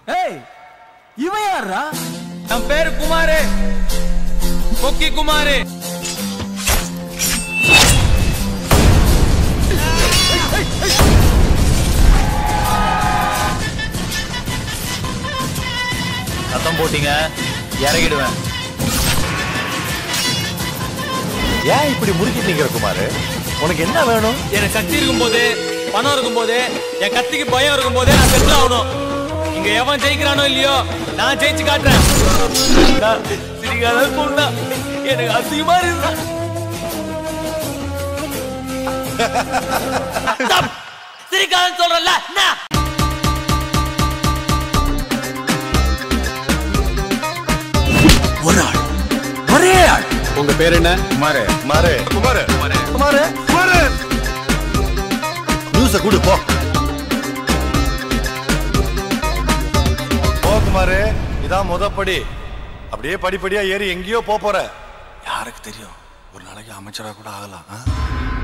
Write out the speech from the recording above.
ஏய் இவன் யாரா என் பேரு குமாரு கொக்கி குமாரு சத்தம் போட்டீங்க இறங்கிடுவேன் ஏன் இப்படி முறுக்கிட்டு நிக்கிற குமாரு உனக்கு என்ன வேணும் எனக்கு சக்தி இருக்கும்போது பணம் இருக்கும்போது என் கத்திக்கு பயம் இருக்கும்போது நான் செட்டில் ஆகணும் இங்க எவன் ஜெயிக்கிறானோ இல்லையோ நான் ஜெயிச்சு காட்டுறேன் நான் சிரிக்காத சொன்னா எனக்கு அசிங்கமா இருந்தா சிரிக்காதன்னு சொல்றல என்ன ஒரு ஆள் ஒரே ஆள் உங்க பேர் என்ன குமாரு குமாரு குமாரு குமாரு குமாரு நியூஸ கொடு போ போ குமாரு இதான் முதப்படி அப்படியே படிப்படியா ஏறி எங்கேயோ போப் போற யாருக்கு தெரியும் ஒரு நாளைக்கு அமைச்சரா கூட ஆகலாம் ஆ?